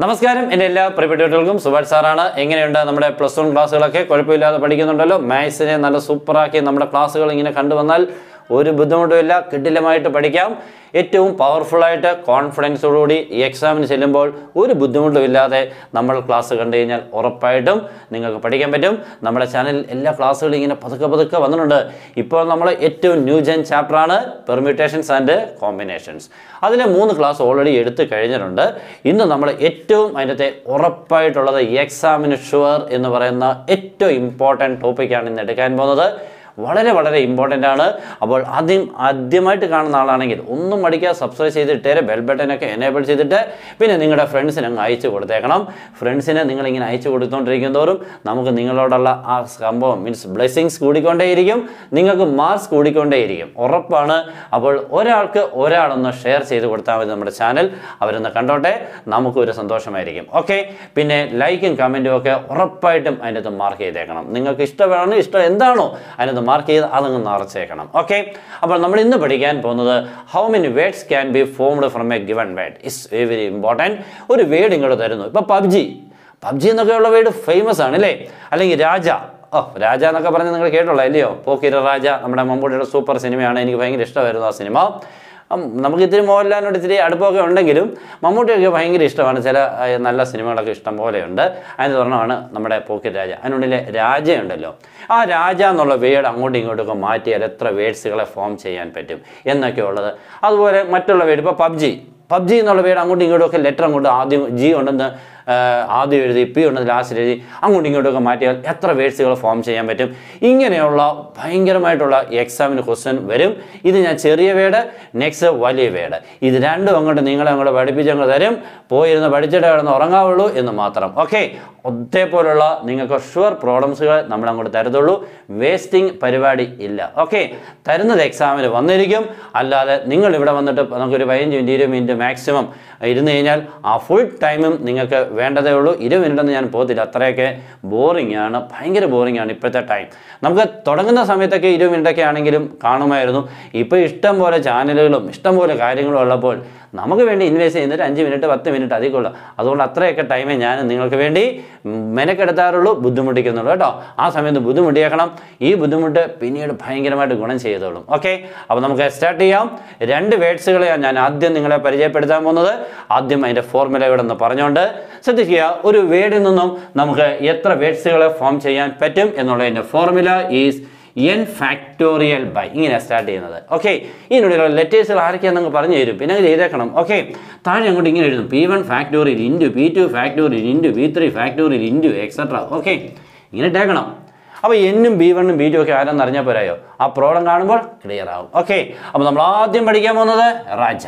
നമസ്കാരം എൻ്റെ എല്ലാ പ്രിയപ്പെട്ടവർക്കും സുഭാഷ് സാറാണ് എങ്ങനെയുണ്ട് നമ്മുടെ പ്ലസ് വൺ ക്ലാസ്സുകളൊക്കെ കുഴപ്പമില്ലാതെ പഠിക്കുന്നുണ്ടല്ലോ മാത്സിനെ നല്ല സൂപ്പറാക്കി നമ്മുടെ ക്ലാസ്സുകൾ ഇങ്ങനെ കണ്ടുവന്നാൽ ഒരു ബുദ്ധിമുട്ടുമില്ല കിടിലമായിട്ട് പഠിക്കാം ഏറ്റവും പവർഫുള്ളായിട്ട് കോൺഫിഡൻസോടുകൂടി ഈ എക്സാമിന് ചെല്ലുമ്പോൾ ഒരു ബുദ്ധിമുട്ടുമില്ലാതെ നമ്മൾ ക്ലാസ് കണ്ടു കഴിഞ്ഞാൽ ഉറപ്പായിട്ടും നിങ്ങൾക്ക് പഠിക്കാൻ പറ്റും നമ്മുടെ ചാനലിൽ എല്ലാ ക്ലാസ്സുകളും ഇങ്ങനെ പതുക്കെ പതുക്കെ വന്നിട്ടുണ്ട് ഇപ്പോൾ നമ്മൾ ഏറ്റവും ന്യൂ ജെൻ ചാപ്റ്ററാണ് പെർമ്യൂട്ടേഷൻസ് ആൻഡ് കോമ്പിനേഷൻസ് അതിലെ മൂന്ന് ക്ലാസ് ഓൾറെഡി എടുത്തു കഴിഞ്ഞിട്ടുണ്ട് ഇന്ന് നമ്മൾ ഏറ്റവും അതിനകത്തെ ഉറപ്പായിട്ടുള്ളത് എക്സാമിന് ഷുവർ എന്ന് പറയുന്ന ഏറ്റവും ഇമ്പോർട്ടൻറ്റ് ടോപ്പിക്കാണ് ഇന്ന് എടുക്കാൻ പോകുന്നത് വളരെ വളരെ ഇമ്പോർട്ടൻ്റ് ആണ് അപ്പോൾ ആദ്യം ആദ്യമായിട്ട് കാണുന്ന ആളാണെങ്കിൽ ഒന്നും മടിക്കാതെ സബ്സ്ക്രൈബ് ചെയ്തിട്ടേ ബെൽ ബട്ടനൊക്കെ എനേബിൾ ചെയ്തിട്ട് പിന്നെ നിങ്ങളുടെ ഫ്രണ്ട്സിന് അങ്ങ് അയച്ചു കൊടുത്തേക്കണം ഫ്രണ്ട്സിന് നിങ്ങളിങ്ങനെ അയച്ചു കൊടുത്തുകൊണ്ടിരിക്കും തോറും നമുക്ക് നിങ്ങളോടുള്ള ആ സംഭവം മീൻസ് ബ്ലെസ്സിങ്സ് കൂടിക്കൊണ്ടേയിരിക്കും നിങ്ങൾക്ക് മാർക്സ് കൂടിക്കൊണ്ടേയിരിക്കും ഉറപ്പാണ് അപ്പോൾ ഒരാൾക്ക് ഒരാളൊന്ന് ഷെയർ ചെയ്ത് കൊടുത്താൽ മതി നമ്മുടെ ചാനൽ അവരൊന്ന് കണ്ടോട്ടെ നമുക്കൊരു സന്തോഷമായിരിക്കും ഓക്കെ പിന്നെ ലൈക്കും കമൻറ്റും ഒക്കെ ഉറപ്പായിട്ടും അതിനകത്ത് മാർക്ക് ചെയ്തേക്കണം നിങ്ങൾക്ക് ഇഷ്ടമാണ് ഇഷ്ടം എന്താണോ അതിനകത്ത് മാർക്ക് ചെയ്ത് അതങ്ങ് നിറച്ചേക്കണം ഓക്കെ അപ്പോൾ നമ്മൾ ഇന്ന് പഠിക്കാൻ പോകുന്നത് how many words can be formed from a given word is very very important ഒരു വേർഡ് ഇങ്ങോട്ട് തരുന്നു ഇപ്പോൾ പബ്ജി പബ്ജി എന്നൊക്കെയുള്ള വേർഡ് ഫേമസ് ആണ് അല്ലേ അല്ലെങ്കിൽ രാജ ഓ രാജ എന്നൊക്കെ പറഞ്ഞ് നിങ്ങൾ കേട്ടുള്ള അല്ലയോ പോക്കിര രാജ നമ്മുടെ മമ്മൂട്ടിയുടെ സൂപ്പർ സിനിമയാണ് എനിക്ക് ഭയങ്കര ഇഷ്ടമായിരുന്നു ആ സിനിമ ഉം, നമുക്ക് ഇത്തിരി മോഹൻലാലിനോട് ഇത്തിരി അടുപ്പമൊക്കെ ഉണ്ടെങ്കിലും മമ്മൂട്ടിയൊക്കെ ഭയങ്കര ഇഷ്ടമാണ് ചില ഏഹ്, നല്ല സിനിമകളൊക്കെ ഇഷ്ടം പോലെയുണ്ട് അതിന് തുറന്നാണ് നമ്മുടെ പോക്കിരി രാജ അതിനുള്ളിലെ രാജയുണ്ടല്ലോ ആ രാജ എന്നുള്ള വേർഡ് അങ്ങോട്ടും ഇങ്ങോട്ടും മാറ്റിയാൽ എത്ര വേർഡ്സുകളെ ഫോം ചെയ്യാൻ പറ്റും എന്നൊക്കെ ഉള്ളത് അതുപോലെ മറ്റുള്ള വേർഡ് ഇപ്പോൾ പബ്ജി പബ്ജി എന്നുള്ള വേർഡ് അങ്ങോട്ടും ഇങ്ങോട്ടും ഒക്കെ ലെറ്റർ അങ്ങോട്ട് ആദ്യം ജി ഉണ്ടെന്ന് ആ, ആദ്യം എഴുതി പി ഉണ്ടെന്ന് ലാസ്റ്റ് എഴുതി അങ്ങോട്ടും ഇങ്ങോട്ടും ഒക്കെ മാറ്റിയാൽ എത്ര വേർഡ്സുകൾ ഫോം ചെയ്യാൻ പറ്റും ഇങ്ങനെയുള്ള ഭയങ്കരമായിട്ടുള്ള എക്സാമിന് ക്വസ്റ്റ്യൻ വരും ഇത് ഞാൻ ചെറിയ വേർഡ് നെക്സ്റ്റ് വലിയ വേർഡ് ഇത് രണ്ടും അങ്ങോട്ട് നിങ്ങളെ അങ്ങോട്ട് പഠിപ്പിച്ച് അങ്ങ് തരും പോയിരുന്ന് പഠിച്ചിട്ട് കിടന്ന് ഉറങ്ങാവുള്ളൂ എന്ന് മാത്രം ഓക്കെ ഒതേപോലുള്ള നിങ്ങൾക്ക് ഷുവർ പ്രോബ്ലംസുകൾ നമ്മൾ അങ്ങോട്ട് തരത്തുള്ളൂ വേസ്റ്റിംഗ് പരിപാടി ഇല്ല ഓക്കെ തരുന്നത് എക്സാമിന് വന്നിരിക്കും അല്ലാതെ നിങ്ങൾ ഇവിടെ വന്നിട്ട് നമുക്കൊരു പതിനഞ്ച് മിനിറ്റ് ഇരുപത് മിനിറ്റ് മാക്സിമം ഇരുന്ന് കഴിഞ്ഞാൽ ആ ഫുൾ ടൈമും നിങ്ങൾക്ക് വേണ്ടതേ ഉള്ളൂ ഇരുപത് മിനിറ്റൊന്നും ഞാൻ പോകത്തില്ല അത്രയൊക്കെ ബോറിംഗ് ആണ് ഭയങ്കര ബോറിംഗ് ആണ് ഇപ്പോഴത്തെ ടൈം നമുക്ക് തുടങ്ങുന്ന സമയത്തൊക്കെ ഇരുപത് മിനിറ്റൊക്കെ ആണെങ്കിലും കാണുമായിരുന്നു ഇപ്പോൾ ഇഷ്ടം പോലെ ചാനലുകളും ഇഷ്ടം പോലെ കാര്യങ്ങളും ഉള്ളപ്പോൾ നമുക്ക് വേണ്ടി ഇൻവെസ്റ്റ് ചെയ്യുന്നത് അഞ്ച് മിനിറ്റ് പത്ത് മിനിറ്റ് അധികമുള്ളൂ അതുകൊണ്ട് അത്രയൊക്കെ ടൈമേ ഞാൻ നിങ്ങൾക്ക് വേണ്ടി മെനക്കെടുത്താറുള്ളൂ ബുദ്ധിമുട്ടിക്കുന്നുള്ളൂ കേട്ടോ ആ സമയത്ത് ബുദ്ധിമുട്ടിയേക്കണം ഈ ബുദ്ധിമുട്ട് പിന്നീട് ഭയങ്കരമായിട്ട് ഗുണം ചെയ്തോളും ഓക്കെ അപ്പോൾ നമുക്ക് സ്റ്റാർട്ട് ചെയ്യാം രണ്ട് വേർഡ്സുകളെയാണ് ഞാൻ ആദ്യം നിങ്ങളെ പരിചയപ്പെടുത്താൻ പോകുന്നത് ആദ്യം അതിൻ്റെ ഫോർമുല ഇവിടെ നിന്ന് പറഞ്ഞുകൊണ്ട് ശ്രദ്ധിക്കുക ഒരു വേർഡിൽ നിന്നും നമുക്ക് എത്ര വേർഡ്സുകളെ ഫോം ചെയ്യാൻ പറ്റും എന്നുള്ളതിൻ്റെ formula is N factorial by ഇങ്ങനെ സ്റ്റാർട്ട് ചെയ്യുന്നത് ഓക്കെ ഇതിനുള്ളിലുള്ള ലെറ്റേഴ്സുകൾ ആരൊക്കെയാണെന്ന് പറഞ്ഞു തരും പിന്നെ അത് ചെയ്തേക്കണം ഓക്കെ താഴെ അങ്ങോട്ട് ഇങ്ങനെ എഴുതും P one factorial into P two factorial into P three factorial into etcetera okay ഇങ്ങനെ ഇട്ടേക്കണം അപ്പോൾ എന്നും ബി വണ്ണും ബി ടു ഒക്കെ ആരെന്ന് അറിഞ്ഞാൽ പോരായോ ആ പ്രോബ്ലം കാണുമ്പോൾ ക്ലിയർ ആവും ഓക്കെ അപ്പോൾ നമ്മൾ ആദ്യം പഠിക്കാൻ പോകുന്നത് രാജ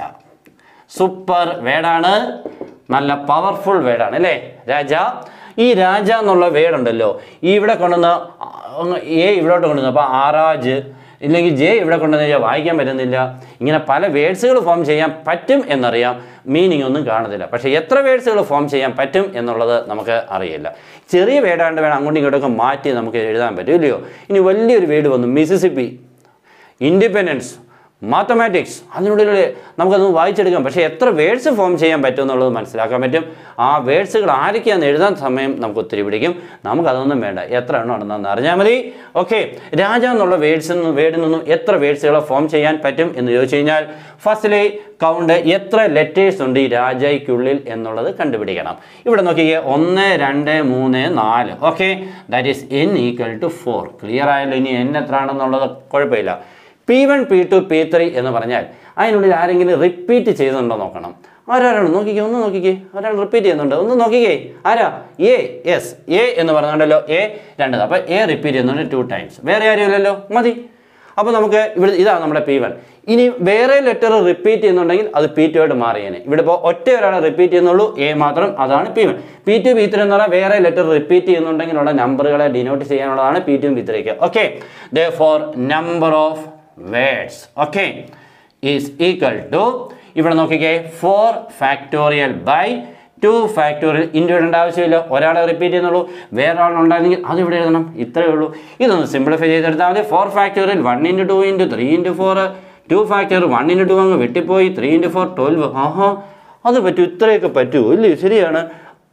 സൂപ്പർ വേർഡാണ് നല്ല പവർഫുൾ വേർഡാണ് അല്ലേ രാജ ഈ രാജ എന്നുള്ള വേർഡ് ഉണ്ടല്ലോ ഈ ഇവിടെ കൊണ്ടുവന്ന് അങ്ങ് എ ഇവിടോട്ട് കൊണ്ടുവന്നു അപ്പോൾ ആറാജ് ഇല്ലെങ്കിൽ ജെ ഇവിടെ കൊണ്ടുവന്ന് കഴിഞ്ഞാൽ വായിക്കാൻ പറ്റുന്നില്ല ഇങ്ങനെ പല വേർഡ്സുകൾ ഫോം ചെയ്യാൻ പറ്റും എന്നറിയാം മീനിങ് ഒന്നും കാണത്തില്ല പക്ഷേ എത്ര വേർഡ്സുകൾ ഫോം ചെയ്യാൻ പറ്റും എന്നുള്ളത് നമുക്ക് അറിയില്ല ചെറിയ വേർഡാണ്ട് വേണം അങ്ങോട്ടും ഇങ്ങോട്ടൊക്കെ മാറ്റി നമുക്ക് എഴുതാൻ പറ്റും ഇല്ലയോ ഇനി വലിയൊരു വേർഡ് വന്നു മിസിസിപ്പി ഇൻഡിപെൻഡൻസ് മാത്തമാറ്റിക്സ് അതിനുള്ളിൽ നമുക്കതൊന്ന് വായിച്ചെടുക്കാം പക്ഷേ എത്ര വേർഡ്സ് ഫോം ചെയ്യാൻ പറ്റും എന്നുള്ളത് മനസ്സിലാക്കാൻ പറ്റും ആ വേർഡ്സുകൾ ആരൊക്കെയാണെന്ന് എഴുതാൻ സമയം നമുക്ക് ഒത്തിരി പിടിക്കും നമുക്കതൊന്നും വേണ്ട എത്ര എണ്ണം ഉണ്ടെന്ന് അറിഞ്ഞാൽ മതി ഓക്കെ രാജ എന്നുള്ള വേർഡ്സിൽ നിന്ന് വേർഡിൽ നിന്നും എത്ര വേർഡ്സുകൾ ഫോം ചെയ്യാൻ പറ്റും എന്ന് ചോദിച്ചു കഴിഞ്ഞാൽ ഫസ്റ്റിലെ കൗണ്ട് എത്ര ലെറ്റേഴ്സ് ഉണ്ട് ഈ രാജയ്ക്കുള്ളിൽ എന്നുള്ളത് കണ്ടുപിടിക്കണം ഇവിടെ നോക്കിയേ ഒന്ന് രണ്ട് മൂന്ന് നാല് okay that is N equal to four clear ആയല്ലോ ഇനി എൻ എത്ര ആണെന്നുള്ളത് കുഴപ്പമില്ല P one P two P three എന്ന് പറഞ്ഞാൽ അതിനുള്ളിൽ ആരെങ്കിലും റിപ്പീറ്റ് ചെയ്യുന്നുണ്ടോ നോക്കണം ആരാരാണ് നോക്കിക്കേ ഒന്ന് നോക്കിക്കേ ഒരാൾ റിപ്പീറ്റ് ചെയ്യുന്നുണ്ട് ഒന്ന് നോക്കിക്കേ ആരാ എ യെസ് എ എന്ന് പറഞ്ഞുണ്ടല്ലോ എ രണ്ട് അപ്പോൾ എ റിപ്പീറ്റ് ചെയ്യുന്നുണ്ട് ടു ടൈംസ് വേറെ ആരുമില്ലല്ലോ മതി അപ്പോൾ നമുക്ക് ഇവിടെ ഇതാണ് നമ്മുടെ പി വൺ ഇനി വേറെ ലെറ്റർ റിപ്പീറ്റ് ചെയ്യുന്നുണ്ടെങ്കിൽ അത് പി ടു ആയിട്ട് മാറിയേനെ ഇവിടെ ഇപ്പോൾ ഒറ്റ ഒരാളെ റിപ്പീറ്റ് ചെയ്യുന്നുള്ളൂ എ മാത്രം അതാണ് P one P two P three എന്ന് പറഞ്ഞാൽ വേറെ ലെറ്റർ റിപ്പീറ്റ് ചെയ്യുന്നുണ്ടെങ്കിലുള്ള നമ്പറുകളെ ഡിനോട്ട് ചെയ്യാനുള്ളതാണ് പി ടു പി ത്രീക്ക് okay the four number of words okay is equal to ഇവിടെ നോക്കിക്കേ four factorial by two factorial into ഇടേണ്ട ആവശ്യമില്ല ഒരാളെ റിപ്പീറ്റ് ചെയ്യുന്നുള്ളൂ വേറെ ആളുണ്ടായിരുന്നെങ്കിൽ അത് ഇവിടെ എഴുതണം ഇത്രയേ ഉള്ളൂ ഇതൊന്ന് സിംപ്ലിഫൈ ചെയ്തെടുത്താൽ മതി four factorial one into two into three into four two factorial one into two അങ്ങ് വെട്ടിപ്പോയി ത്രീ ഇൻറ്റു ഫോർ ട്വൽവ് ആഹാ അത് പറ്റും ഇത്രയൊക്കെ പറ്റുമോ ഇല്ലേ ശരിയാണ്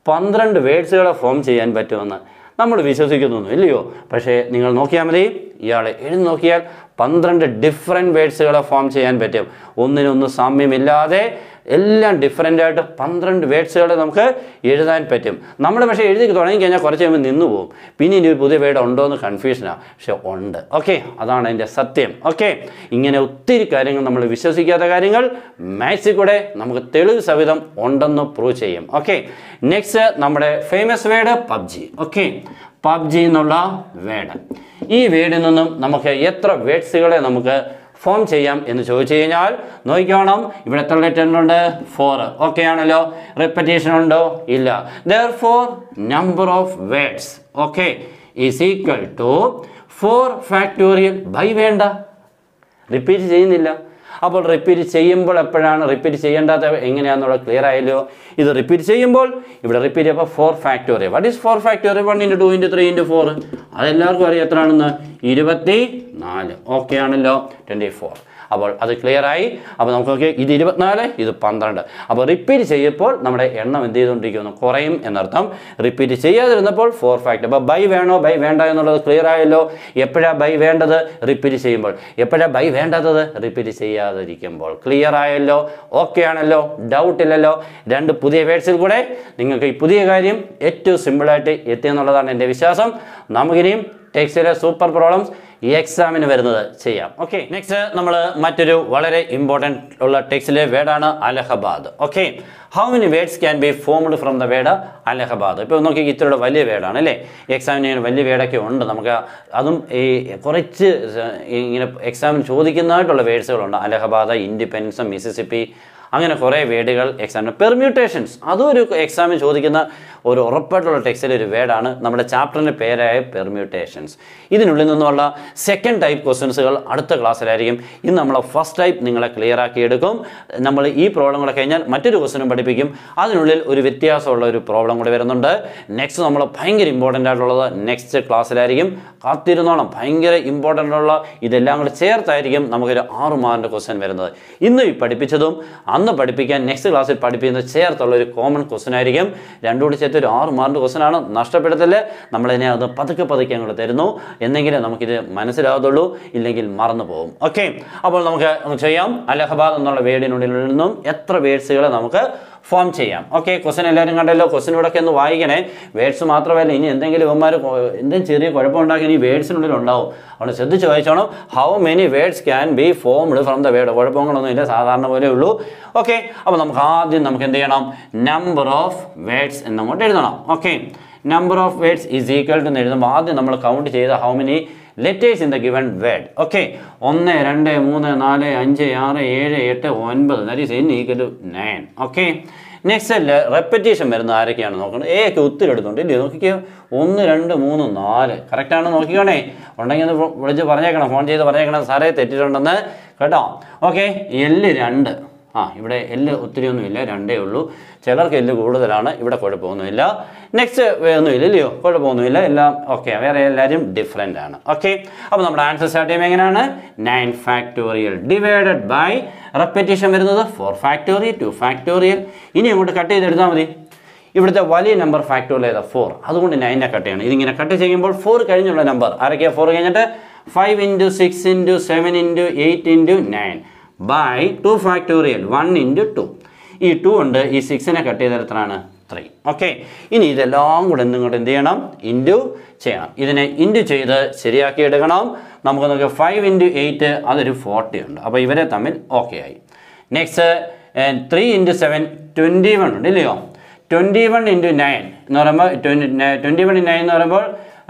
പന്ത്രണ്ട് വേഡ്സുകളെ ഫോം ചെയ്യാൻ പറ്റുമെന്ന് നമ്മൾ വിശ്വസിക്കുന്നൊന്നും ഇല്ലയോ പക്ഷേ നിങ്ങൾ നോക്കിയാൽ മതി ഇയാളെ എഴുതി നോക്കിയാൽ പന്ത്രണ്ട് ഡിഫറെൻറ്റ് വേഡ്സുകളെ ഫോം ചെയ്യാൻ പറ്റും ഒന്നിനൊന്ന് സാമ്യമില്ലാതെ എല്ലാം ഡിഫറെൻ്റ് ആയിട്ട് പന്ത്രണ്ട് വേഡ്സുകളെ നമുക്ക് എഴുതാൻ പറ്റും നമ്മൾ പക്ഷേ എഴുതി തുടങ്ങി കഴിഞ്ഞാൽ കുറച്ച് കഴിയുമ്പോൾ നിന്ന് പോകും പിന്നെ ഇനി ഒരു പുതിയ വേർഡ് ഉണ്ടോ എന്ന് കൺഫ്യൂഷനാണ് പക്ഷെ ഉണ്ട് ഓക്കെ അതാണ് അതിൻ്റെ സത്യം ഓക്കെ ഇങ്ങനെ ഒത്തിരി കാര്യങ്ങൾ നമ്മൾ വിശ്വസിക്കാത്ത കാര്യങ്ങൾ മാത്സിൽ കൂടെ നമുക്ക് തെളിവ് സഹിതം ഉണ്ടെന്ന് പ്രൂവ് ചെയ്യും ഓക്കെ നെക്സ്റ്റ് നമ്മുടെ famous word PUBG okay PUBG എന്നുള്ള വേർഡ് ഈ വേർഡിൽ നിന്നും നമുക്ക് എത്ര വേർഡ്സുകളെ നമുക്ക് ഫോം ചെയ്യാം എന്ന് ചോദിച്ചു കഴിഞ്ഞാൽ നോക്കിക്കോണം ഇവിടെ എത്ര ലെറ്റർ ഉണ്ട് ഫോർ ഓക്കെ ആണല്ലോ റിപ്പറ്റീഷൻ ഉണ്ടോ ഇല്ല there four number of words okay is equal to four factorial by വേണ്ട റിപ്പീറ്റ് ചെയ്യുന്നില്ല അപ്പോൾ റിപ്പീറ്റ് ചെയ്യുമ്പോൾ എപ്പോഴാണ് റിപ്പീറ്റ് ചെയ്യേണ്ടാത്ത എങ്ങനെയാണെന്നുള്ളത് ക്ലിയർ ആയല്ലോ ഇത് റിപ്പീറ്റ് ചെയ്യുമ്പോൾ ഇവിടെ റിപ്പീറ്റ് ചെയ്യുമ്പോൾ four factorial what is four factorial one into two into three into four അതെല്ലാവർക്കും അറിയാം എത്രയാണെന്ന് ഇരുപത്തി നാല് ഓക്കെ ആണല്ലോ ട്വൻറ്റി ഫോർ അപ്പോൾ അത് ക്ലിയർ ആയി അപ്പോൾ നമുക്ക് നോക്കി ഇത് ഇരുപത്തിനാല് ഇത് പന്ത്രണ്ട് അപ്പോൾ റിപ്പീറ്റ് ചെയ്യുമ്പോൾ നമ്മുടെ എണ്ണം എന്ത് ചെയ്തുകൊണ്ടിരിക്കുന്നു കുറയും എന്നർത്ഥം റിപ്പീറ്റ് ചെയ്യാതിരുന്നപ്പോൾ ഫോർ ഫാക്ട് അപ്പോൾ ബൈ വേണോ ബൈ വേണ്ട എന്നുള്ളത് ക്ലിയർ ആയല്ലോ എപ്പോഴാണ് ബൈ വേണ്ടത് റിപ്പീറ്റ് ചെയ്യുമ്പോൾ എപ്പോഴാണ് ബൈ വേണ്ടാത്തത് റിപ്പീറ്റ് ചെയ്യാതിരിക്കുമ്പോൾ ക്ലിയർ ആയല്ലോ ഓക്കെ ആണല്ലോ ഡൗട്ട് ഇല്ലല്ലോ രണ്ട് പുതിയ വേർഡ്സിൽ കൂടെ നിങ്ങൾക്ക് ഈ പുതിയ കാര്യം ഏറ്റവും സിമ്പിളായിട്ട് എത്തിയെന്നുള്ളതാണ് എൻ്റെ വിശ്വാസം നമുക്കിനിയും ടെക്സ്റ്റിലെ സൂപ്പർ പ്രോബ്ലംസ് ഈ എക്സാമിന് വരുന്നത് ചെയ്യാം ഓക്കെ നെക്സ്റ്റ് നമ്മൾ മറ്റൊരു വളരെ ഇമ്പോർട്ടൻ്റ് ഉള്ള ടെക്സ്റ്റിലെ വേർഡാണ് Allahabad okay how many words can be formed from the word Allahabad ഇപ്പോൾ നോക്കി ഇത്രയുടെ വലിയ വേർഡാണ് അല്ലേ എക്സാമിന് ഇങ്ങനെ വലിയ വേർഡൊക്കെ ഉണ്ട് നമുക്ക് അതും ഈ കുറച്ച് ഇങ്ങനെ എക്സാമിന് ചോദിക്കുന്നതായിട്ടുള്ള വേർഡ്സുകളുണ്ട് അലഹബാദ് ഇൻഡിപെൻഡൻസ് മിസിസിപ്പി അങ്ങനെ കുറേ വേർഡുകൾ എക്സാമിന് പെർമ്യൂട്ടേഷൻസ് അതും ഒരു എക്സാമിന് ചോദിക്കുന്ന ഒരു ഉറപ്പായിട്ടുള്ള ടെക്സ്റ്റിലെ ഒരു വേർഡാണ് നമ്മുടെ ചാപ്റ്ററിൻ്റെ പേരായ പെർമ്യൂട്ടേഷൻസ് ഇതിനുള്ളിൽ നിന്നുള്ള സെക്കൻഡ് ടൈപ്പ് ക്വസ്റ്റ്യൻസുകൾ അടുത്ത ക്ലാസ്സിലായിരിക്കും ഇന്ന് നമ്മൾ ഫസ്റ്റ് ടൈപ്പ് നിങ്ങളെ ക്ലിയർ ആക്കി എടുക്കും നമ്മൾ ഈ പ്രോബ്ലം കൂടെ കഴിഞ്ഞാൽ മറ്റൊരു ക്വസ്റ്റ്യനും പഠിപ്പിക്കും അതിനുള്ളിൽ ഒരു വ്യത്യാസമുള്ള ഒരു പ്രോബ്ലം കൂടി വരുന്നുണ്ട് നെക്സ്റ്റ് നമ്മൾ ഭയങ്കര ഇമ്പോർട്ടൻ്റ് ആയിട്ടുള്ളത് നെക്സ്റ്റ് ക്ലാസ്സിലായിരിക്കും കാത്തിരുന്നോണം ഭയങ്കര ഇമ്പോർട്ടൻ്റ് ഉള്ള ഇതെല്ലാം കൂടെ ചേർത്തായിരിക്കും നമുക്കൊരു ആറ് മാറിൻ്റെ ക്വസ്റ്റ്യൻ വരുന്നത് ഇന്ന് ഈ പഠിപ്പിച്ചതും അന്ന് പഠിപ്പിക്കാൻ നെക്സ്റ്റ് ക്ലാസ്സിൽ പഠിപ്പിക്കുന്നത് ചേർത്തുള്ള ഒരു കോമൺ ക്വസ്റ്റൻ ആയിരിക്കും രണ്ടും കൂടി ചേർത്ത് ഒരു ആറ് മാറിൻ്റെ ക്വസ്റ്റൻ ആണ് നഷ്ടപ്പെടുത്തല് നമ്മളതിനെ അത് പതുക്കെ പതുക്കെ അങ്ങോട്ട് തരുന്നു എന്നെങ്കിലേ നമുക്കിത് മനസ്സിലാകത്തുള്ളൂ ഇല്ലെങ്കിൽ മറന്നു പോകും ഓക്കെ അപ്പോൾ നമുക്ക് ചെയ്യാം അലഹബാദ് എന്നുള്ള വേർഡിനുള്ളിൽ നിന്നും എത്ര വേർഡ്സുകളെ നമുക്ക് ഫോം ചെയ്യാം ഓക്കെ ക്വസ്റ്റൻ എല്ലാവരും കണ്ടല്ലോ ക്വസ്റ്റൻ ഇവിടെ ഒന്ന് വായിക്കണേ വേർഡ്സ് മാത്രമല്ല ഇനി എന്തെങ്കിലും ഇവന്മാർ എന്തെങ്കിലും ചെറിയ കുഴപ്പമുണ്ടാക്കി ഇനി വേർഡ്സിനുള്ളിൽ ഉണ്ടാവും അവിടെ ശ്രദ്ധിച്ച് വായിച്ചോണം how many words can be formed from the word കുഴപ്പങ്ങളൊന്നും ഇല്ല സാധാരണ പോലെ ഉള്ളൂ ഓക്കെ അപ്പോൾ നമുക്ക് ആദ്യം നമുക്ക് എന്ത് ചെയ്യണം നമ്പർ ഓഫ് വേർഡ്സ് എന്നങ്ങോട്ട് എഴുതണം okay number of words is equal to എഴുതുമ്പോൾ ആദ്യം നമ്മൾ കൗണ്ട് ചെയ്ത how many letters in the given word okay ഒന്ന് രണ്ട് മൂന്ന് നാല് അഞ്ച് ആറ് ഏഴ് എട്ട് ഒൻപത് that is N equal to nine okay next repetition വരുന്ന ആരൊക്കെയാണ് നോക്കുന്നത് എ ഒക്കെ ഒത്തിരി എടുത്തുണ്ട് ഇല്ലേ നോക്കിക്കോ ഒന്ന് രണ്ട് മൂന്ന് നാല് കറക്റ്റാണ് നോക്കിക്കോണേ ഉണ്ടെങ്കിൽ ഒന്ന് വിളിച്ച് പറഞ്ഞേക്കണം ഫോൺ ചെയ്ത് പറഞ്ഞേക്കണം സാറേ തെറ്റിട്ടുണ്ടെന്ന് കേട്ടോ ഓക്കെ എല്ല് രണ്ട് ആ ഇവിടെ എല്ല് ഒത്തിരി ഒന്നുമില്ല രണ്ടേ ഉള്ളൂ ചിലർക്ക് എല്ല് കൂടുതലാണ് ഇവിടെ കുഴപ്പമൊന്നുമില്ല നെക്സ്റ്റ് ഒന്നുമില്ല ഇല്ലയോ കുഴപ്പമൊന്നുമില്ല എല്ലാം ഓക്കെ വേറെ എല്ലാവരും ഡിഫറെൻ്റ് ആണ് ഓക്കെ അപ്പോൾ നമ്മുടെ ആൻസർ സ്റ്റാർട്ട് ചെയ്യുമ്പോൾ എങ്ങനെയാണ് nine factorial divided by repetition വരുന്നത് ഫോർ ഫാക്ടോറിയൽ ടു ഫാക്ടോറിയൽ ഇനി അങ്ങോട്ട് കട്ട് ചെയ്തെടുത്താൽ മതി ഇവിടുത്തെ വലിയ നമ്പർ ഫാക്ടോറിയൽ ഏതാ ഫോർ അതുകൊണ്ട് നയനെ കട്ട് ചെയ്യണം ഇതിങ്ങനെ കട്ട് ചെയ്യുമ്പോൾ ഫോർ കഴിഞ്ഞുള്ള നമ്പർ ആരൊക്കെയാണ് ഫോർ കഴിഞ്ഞിട്ട് five into six into seven into eight into nine by two factorial one into two ഈ ടു ഉണ്ട് ഈ സിക്സിനെ കട്ട് ചെയ്ത എത്രയാണ് ത്രീ ഓക്കെ ഇനി ഇതെല്ലാം കൂടെ എന്തുകൊണ്ട് എന്ത് ചെയ്യണം ഇൻറ്റു ചെയ്യണം ഇതിനെ ഇൻറ്റു ചെയ്ത് ശരിയാക്കി എടുക്കണം നമുക്ക് നോക്കി ഫൈവ് ഇൻറ്റു എയ്റ്റ് അതൊരു ഫോർട്ടി ഉണ്ട് അപ്പോൾ ഇവരെ തമ്മിൽ ഓക്കെ ആയി next three into seven twenty one ഉണ്ട് ഇല്ലയോ ട്വൻറ്റി വൺ ഇൻറ്റു നയൻ എന്ന് പറയുമ്പോൾ ട്വൻറ്റി ട്വൻറ്റി വൺ നയൻ എന്ന് പറയുമ്പോൾ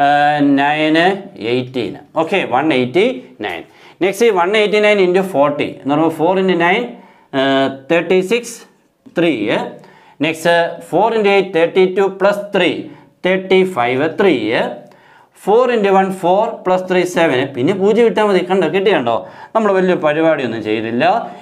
നയന് eighteen okay one eighty nine next one eighty nine into forty എന്ന് പറയുമ്പോൾ four into nine thirty six three next four into eight thirty two plus three thirty five three four into one four plus three seven പിന്നെ പൂജ്യം ഇട്ടാൽ മതി കണ്ടോ കിട്ടിയുണ്ടോ നമ്മൾ വലിയ പരിപാടിയൊന്നും ചെയ്തില്ല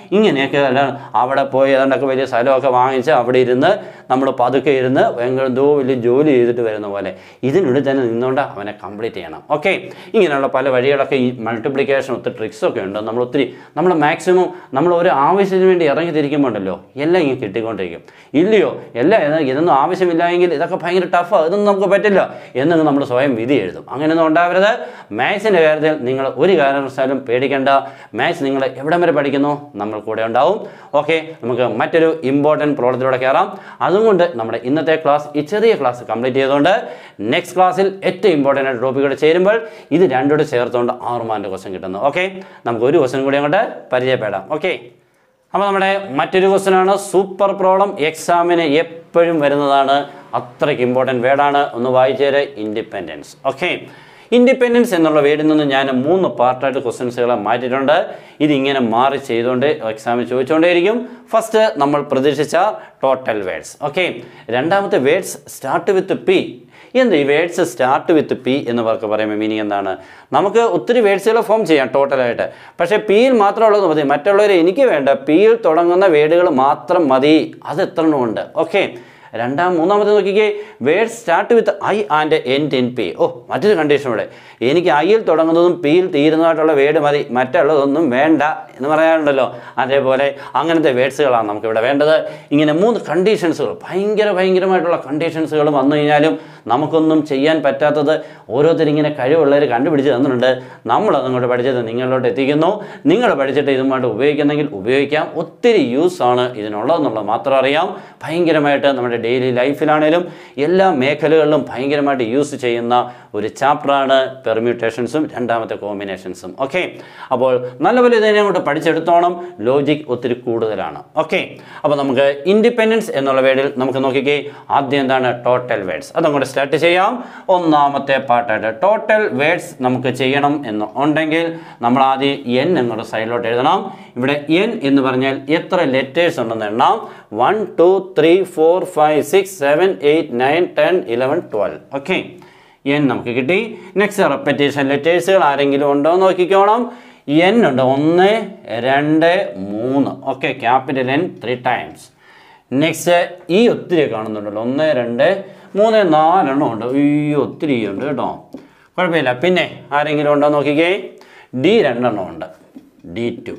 ഇങ്ങനെയൊക്കെ അല്ല അവിടെ പോയി ഏതാണ്ടൊക്കെ വലിയ സ്ഥലമൊക്കെ വാങ്ങിച്ച് അവിടെ ഇരുന്ന് നമ്മൾ പതുക്കെ ഇരുന്ന് ഭയങ്കര എന്തോ വലിയ ജോലി ചെയ്തിട്ട് വരുന്ന പോലെ ഇതിനുള്ളിൽ തന്നെ നിന്നുകൊണ്ട് അവനെ കംപ്ലീറ്റ് ചെയ്യണം ഓക്കെ ഇങ്ങനെയുള്ള പല വഴികളൊക്കെ ഈ മൾട്ടിപ്ലിക്കേഷൻ ഒത്തിരി ട്രിക്സ് ഒക്കെ ഉണ്ട് നമ്മൾ ഒത്തിരി നമ്മൾ മാക്സിമം നമ്മൾ ഒരു ആവശ്യത്തിന് വേണ്ടി ഇറങ്ങി തിരിക്കുമ്പോൾ ഉണ്ടല്ലോ എല്ലാം ഇങ്ങനെ കിട്ടിക്കൊണ്ടിരിക്കും ഇല്ലയോ എല്ലാം ഇത് ഇതൊന്നും ആവശ്യമില്ലായെങ്കിൽ ഇതൊക്കെ ഭയങ്കര ടഫാണ് ഇതൊന്നും നമുക്ക് പറ്റില്ല എന്നൊക്കെ നമ്മൾ സ്വയം വിധി എഴുതും അങ്ങനെയൊന്നും ഉണ്ടാവരുത് മാത്സിൻ്റെ കാര്യത്തിൽ നിങ്ങൾ ഒരു കാരണവശാലും പേടിക്കേണ്ട മാത്സ് നിങ്ങൾ എവിടം വരെ പഠിക്കുന്നു നമ്മൾ കൂടെ ഉണ്ടാവും ഓക്കെ നമുക്ക് മറ്റൊരു ഇമ്പോർട്ടൻറ്റ് പ്രോബ്ലത്തിലൂടെ കയറാം അതുകൊണ്ട് നമ്മുടെ ഇന്നത്തെ ക്ലാസ് ഈ ചെറിയ ക്ലാസ് കംപ്ലീറ്റ് ചെയ്തുകൊണ്ട് നെക്സ്റ്റ് ക്ലാസ്സിൽ ഏറ്റവും ഇമ്പോർട്ടൻ്റ് ആയിട്ട് ടോപ്പിക്കോട് ചേരുമ്പോൾ ഇത് രണ്ടോട് ചേർത്തുകൊണ്ട് ആറ് മാർക്കിൻ്റെ ക്വസ്റ്റൻ കിട്ടുന്നു ഓക്കെ നമുക്ക് ഒരു ക്വസ്റ്റൻ കൂടി അങ്ങോട്ട് പരിചയപ്പെടാം ഓക്കെ അപ്പോൾ നമ്മുടെ മറ്റൊരു ക്വസ്റ്റൻ ആണ് സൂപ്പർ പ്രോബ്ലം എക്സാമിന് എപ്പോഴും വരുന്നതാണ് അത്രയ്ക്ക് ഇമ്പോർട്ടൻറ്റ് വേർഡാണ് ഒന്ന് വായിച്ചേര് ഇൻഡിപെൻഡൻസ് ഓക്കെ ഇൻഡിപെൻഡൻസ് എന്നുള്ള വേർഡിൽ നിന്ന് ഞാൻ മൂന്ന് പാർട്ടായിട്ട് ക്വസ്റ്റ്യൻസുകളെ മാറ്റിയിട്ടുണ്ട് ഇതിങ്ങനെ മാറി ചെയ്തുകൊണ്ട് എക്സാമിൽ ചോദിച്ചുകൊണ്ടേയിരിക്കും ഫസ്റ്റ് നമ്മൾ പ്രതീക്ഷിച്ച ടോട്ടൽ വേർഡ്സ് ഓക്കെ രണ്ടാമത്തെ വേർഡ്സ് സ്റ്റാർട്ട് വിത്ത് പി എന്ത് ഈ വേർഡ്സ് സ്റ്റാർട്ട് വിത്ത് പി എന്ന് പറഞ്ഞ് പറയുമ്പോൾ മീനിങ് എന്താണ് നമുക്ക് ഒത്തിരി വേർഡ്സുകൾ ഫോം ചെയ്യാം ടോട്ടലായിട്ട് പക്ഷേ പിയിൽ മാത്രമുള്ളത് മതി മറ്റുള്ളവർ എനിക്ക് വേണ്ട പിയിൽ തുടങ്ങുന്ന വേർഡുകൾ മാത്രം മതി അത് എത്ര ഉണ്ട് ഓക്കെ രണ്ടാം മൂന്നാമത്തെ നോക്കിക്കേ word start with I and end in P oh മറ്റൊരു കണ്ടീഷൻ ഇവിടെ എനിക്ക് ഐയിൽ തുടങ്ങുന്നതും പിയിൽ തീരുന്നതായിട്ടുള്ള വേർഡ് മതി മറ്റുള്ളതൊന്നും വേണ്ട എന്ന് പറയാറുണ്ടല്ലോ അതേപോലെ അങ്ങനത്തെ വേർഡ്സുകളാണ് നമുക്കിവിടെ വേണ്ടത് ഇങ്ങനെ മൂന്ന് കണ്ടീഷൻസുകൾ ഭയങ്കര ഭയങ്കരമായിട്ടുള്ള കണ്ടീഷൻസുകൾ വന്നു കഴിഞ്ഞാലും നമുക്കൊന്നും ചെയ്യാൻ പറ്റാത്തത് ഓരോരുത്തരിങ്ങനെ കഴിവുള്ളവർ കണ്ടുപിടിച്ച് തന്നിട്ടുണ്ട് നമ്മളത് അങ്ങോട്ട് പഠിച്ചത് നിങ്ങളിലോട്ട് എത്തിക്കുന്നു നിങ്ങൾ പഠിച്ചിട്ട് ഇതുമായിട്ട് ഉപയോഗിക്കുന്നെങ്കിൽ ഉപയോഗിക്കാം ഒത്തിരി യൂസ് ആണ് ഇതിനുള്ളതെന്നുള്ളത് മാത്രം അറിയാം ഭയങ്കരമായിട്ട് നമ്മുടെ ഡെയിലി ലൈഫിലാണേലും എല്ലാ മേഖലകളിലും ഭയങ്കരമായിട്ട് യൂസ് ചെയ്യുന്ന ഒരു ചാപ്റ്ററാണ് പെർമ്യൂട്ടേഷൻസും രണ്ടാമത്തെ കോമ്പിനേഷൻസും ഓക്കെ അപ്പോൾ നല്ലപോലെ ഇതിനെ അങ്ങോട്ട് പഠിച്ചെടുത്തോണം ലോജിക് ഒത്തിരി കൂടുതലാണ് ഓക്കെ അപ്പോൾ നമുക്ക് ഇൻഡിപെൻഡൻസ് എന്നുള്ള വേർഡിൽ നമുക്ക് നോക്കിക്കേ ആദ്യം എന്താണ് ടോട്ടൽ വേർഡ്സ് അതങ്ങോട്ട് സ്റ്റാർട്ട് ചെയ്യാം ഒന്നാമത്തെ പാർട്ടായിട്ട് ടോട്ടൽ വേർഡ്സ് നമുക്ക് ചെയ്യണം എന്ന് ഉണ്ടെങ്കിൽ നമ്മൾ ആദ്യം എൻ എന്നൊരു സൈഡിലോട്ട് എഴുതണം ഇവിടെ എൻ എന്ന് പറഞ്ഞാൽ എത്ര ലെറ്റേഴ്സ് ഉണ്ടെന്ന് എണ്ണാം one two three four five six seven eight nine ten eleven twelve okay N നമുക്ക് കിട്ടി നെക്സ്റ്റ് റെപ്പറ്റീഷൻ ലെറ്റേഴ്സുകൾ ആരെങ്കിലും ഉണ്ടോ എന്ന് നോക്കിക്കോണം എൻ ഉണ്ട് ഒന്ന് രണ്ട് മൂന്ന് okay capital N three times next ഈ ഒത്തിരി കാണുന്നുണ്ടല്ലോ ഒന്ന് രണ്ട് മൂന്ന് നാലെണ്ണം ഉണ്ട് ഈ ഒത്തിരി ഉണ്ട് കേട്ടോ കുഴപ്പമില്ല പിന്നെ ആരെങ്കിലും ഉണ്ടോ നോക്കിക്കേ ഡി രണ്ടെണ്ണം ഉണ്ട് ഡി ടു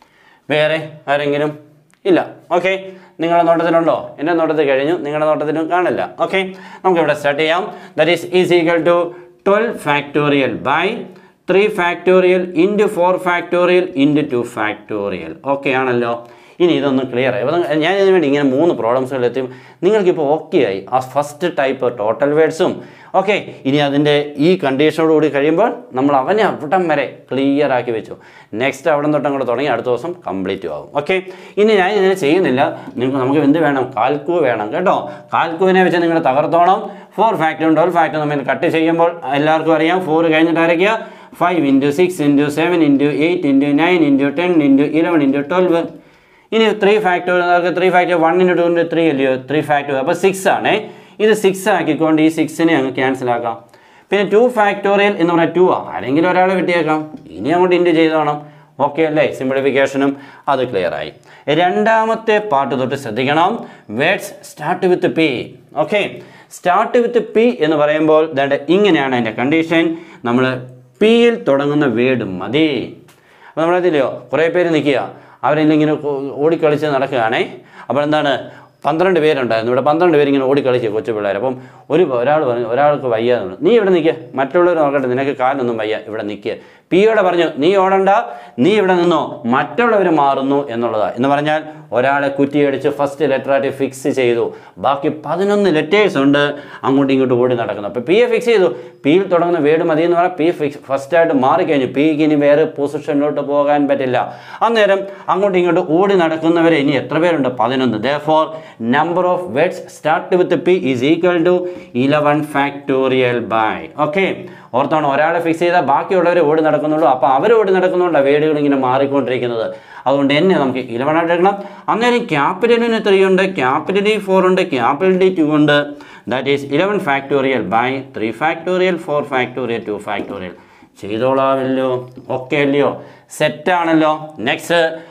വേറെ ആരെങ്കിലും ഇല്ല ഓക്കെ നിങ്ങളുടെ നോട്ടത്തിലുണ്ടോ എൻ്റെ നോട്ടത്തിൽ കഴിഞ്ഞു നിങ്ങളുടെ നോട്ടത്തിലും കാണില്ല ഓക്കെ നമുക്കിവിടെ സ്റ്റാർട്ട് ചെയ്യാം that is is equal to twelve factorial by three factorial into four factorial into two factorial okay ആണല്ലോ ഇനി ഇതൊന്ന് ക്ലിയർ ആയി അപ്പോൾ ഞാൻ ഇതിന് വേണ്ടി ഇങ്ങനെ മൂന്ന് പ്രോബ്ലംസുകൾ എത്തി നിങ്ങൾക്കിപ്പോൾ ഓക്കെ ആയി ആ ഫസ്റ്റ് ടൈപ്പ് ടോട്ടൽ വേർഡ്സും ഓക്കെ ഇനി അതിൻ്റെ ഈ കണ്ടീഷനോടുകൂടി കഴിയുമ്പോൾ നമ്മൾ അവനെ അവിടം വരെ ക്ലിയർ ആക്കി വെച്ചു നെക്സ്റ്റ് അവിടെ തൊട്ട് അങ്ങോട്ട് തുടങ്ങി അടുത്ത ദിവസം കംപ്ലീറ്റ് ആകും ഓക്കെ ഇനി ഞാൻ ഇതിനെ ചെയ്യുന്നില്ല നിങ്ങൾക്ക് നമുക്ക് എന്ത് വേണം കാൽക്കു വേണം കേട്ടോ കാൽക്കുവിനെ വെച്ച് നിങ്ങൾ തകർത്തോണം ഫോർ ഫാക്ടറും ട്വൽവ് ഫാക്ടറും തമ്മിൽ കട്ട് ചെയ്യുമ്പോൾ എല്ലാവർക്കും അറിയാം ഫോർ കഴിഞ്ഞിട്ട് ആരൊക്കെയാ five into six into seven into eight into nine into ten into eleven into twelve ഇനി ത്രീ ഫാക്ടർ നമുക്ക് three factor one into two into three അല്ലയോ ത്രീ ഫാക്ടർ അപ്പോൾ സിക്സ് ആണേ ഇത് സിക്സ് ആക്കിക്കൊണ്ട് ഈ സിക്സിനെ അങ്ങ് ക്യാൻസൽ ആക്കാം പിന്നെ ടു ഫാക്ടോറിയൽ എന്ന് പറഞ്ഞാൽ ടു ആ ആരെങ്കിലും ഒരാളെ കിട്ടിയേക്കാം ഇനി അങ്ങോട്ട് ഇൻറ്റു ചെയ്തോണം ഓക്കെ അല്ലേ സിംപ്ലിഫിക്കേഷനും അത് ക്ലിയർ ആയി രണ്ടാമത്തെ പാട്ട് തൊട്ട് ശ്രദ്ധിക്കണം words start with P okay start with P എന്ന് പറയുമ്പോൾ ദാണ്ട് ഇങ്ങനെയാണ് അതിൻ്റെ കണ്ടീഷൻ നമ്മൾ പിയിൽ തുടങ്ങുന്ന വേർഡ് മതി അപ്പോൾ നമ്മളതില്ലയോ കുറേ പേര് നിൽക്കുക അവരിങ്ങനെ ഓടിക്കളിച്ച് നടക്കുകയാണേ അപ്പോൾ എന്താണ് പന്ത്രണ്ട് പേരുണ്ടായിരുന്നു ഇവിടെ പന്ത്രണ്ട് പേര് ഇങ്ങനെ ഓടിക്കളിച്ച് കൊച്ചു പിള്ളേർ അപ്പം ഒരു ഒരാൾ പറഞ്ഞു ഒരാൾക്ക് വയ്യ എന്ന് പറഞ്ഞു. നീ ഇവിടെ നിൽക്കുക മറ്റുള്ളവർ നോക്കട്ടെ നിനക്ക് കാലൊന്നും വയ്യ ഇവിടെ നിൽക്കുക പിയോടെ പറഞ്ഞു നീ ഓടണ്ട നീ ഇവിടെ നിന്നോ മറ്റുള്ളവർ മാറുന്നു എന്നുള്ളതാണ് എന്ന് പറഞ്ഞാൽ ഒരാളെ കുറ്റിയടിച്ച് ഫസ്റ്റ് ലെറ്ററായിട്ട് ഫിക്സ് ചെയ്തു ബാക്കി പതിനൊന്ന് ലെറ്റേഴ്സ് ഉണ്ട് അങ്ങോട്ടും ഇങ്ങോട്ടും ഓടി നടക്കുന്നു അപ്പോൾ പിയെ ഫിക്സ് ചെയ്തു പിയിൽ തുടങ്ങുന്ന വേർഡ് മതി എന്ന് പറഞ്ഞാൽ പി ഫിക്സ് ഫസ്റ്റായിട്ട് മാറിക്കഴിഞ്ഞു പിക്ക് ഇനി വേറെ പൊസിഷനിലോട്ട് പോകാൻ പറ്റില്ല അന്നേരം അങ്ങോട്ടും ഇങ്ങോട്ടും ഓടി നടക്കുന്നവരെ ഇനി എത്ര പേരുണ്ട് പതിനൊന്ന് the four number of words start with P is equal to eleven factorial by okay ഓർത്താണ് ഒരാളെ ഫിക്സ് ചെയ്താൽ ബാക്കിയുള്ളവർ ഓടി നടക്കുന്നുള്ളൂ അപ്പോൾ അവർ ഓടി നടക്കുന്നുണ്ട് വേർഡുകൾ ഇങ്ങനെ മാറിക്കൊണ്ടിരിക്കുന്നത് അതുകൊണ്ട് എന്നെ നമുക്ക് ഇലവൻ ആയിട്ട് എടുക്കണം അന്നേരം ക്യാപിറ്റലിന് ത്രീ ഉണ്ട് ക്യാപിറ്റൽ ഡി ഫോർ ഉണ്ട് ക്യാപിറ്റൽ ഡി ടു ഉണ്ട് that is eleven factorial by three factorial four factorial two factorial ചെയ്തോളാമല്ലോ ഓക്കെ അല്ലയോ സെറ്റാണല്ലോ നെക്സ്റ്റ്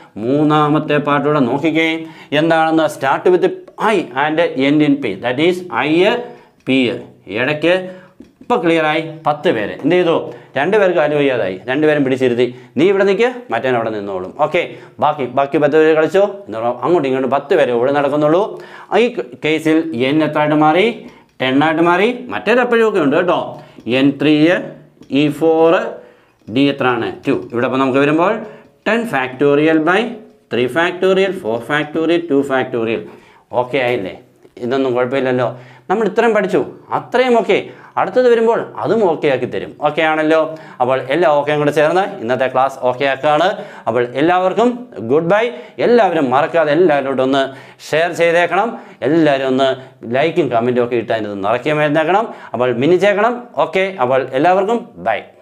മൂന്നാമത്തെ പാർട്ടൂടെ നോക്കിക്കേ എന്താണെന്ന് start with I and end in P that is I P ഇടയ്ക്ക് ഇപ്പോൾ ക്ലിയറായി പത്ത് പേര് എന്ത് ചെയ്തു രണ്ടുപേർക്ക് കാല് വയ്യാതായി രണ്ടുപേരും പിടിച്ചിരുത്തി നീ ഇവിടെ നിൽക്ക് മറ്റേ അവിടെ നിന്നോളും ഓക്കെ ബാക്കി ബാക്കി പത്ത് പേര് കളിച്ചോ എന്ന് അങ്ങോട്ടും ഇങ്ങോട്ടും പത്ത് പേര് ഇവിടെ നടക്കുന്നുള്ളൂ ഈ കേസിൽ എൻ എത്രയായിട്ട് മാറി ടെൻ ആയിട്ട് മാറി മറ്റേത് എപ്പോഴും ഒക്കെ ഉണ്ട് കേട്ടോ N three E four D എത്രയാണ് ടു ഇവിടെ അപ്പോൾ നമുക്ക് വരുമ്പോൾ ten factorial by three factorial four factorial two factorial okay ആയില്ലേ ഇതൊന്നും കുഴപ്പമില്ലല്ലോ നമ്മൾ ഇത്രയും പഠിച്ചു അത്രയും ഓക്കെ അടുത്തത് വരുമ്പോൾ അതും ഓക്കെ ആക്കി തരും ഓക്കെ ആണല്ലോ അപ്പോൾ എല്ലാ ഓക്കെയും കൂടെ ചേർന്ന് ഇന്നത്തെ ക്ലാസ് ഓക്കെ ആക്കുകയാണ് അപ്പോൾ എല്ലാവർക്കും ഗുഡ് ബൈ എല്ലാവരും മറക്കാതെ എല്ലാവരോടും ഒന്ന് ഷെയർ ചെയ്തേക്കണം എല്ലാവരും ഒന്ന് ലൈക്കും കമൻറ്റും ഒക്കെ ഇട്ട് അതിനകത്ത് നിറയ്ക്കുകയും വരുന്നേക്കണം അപ്പോൾ മിനിച്ചേക്കണം ഓക്കെ അപ്പോൾ എല്ലാവർക്കും ബൈ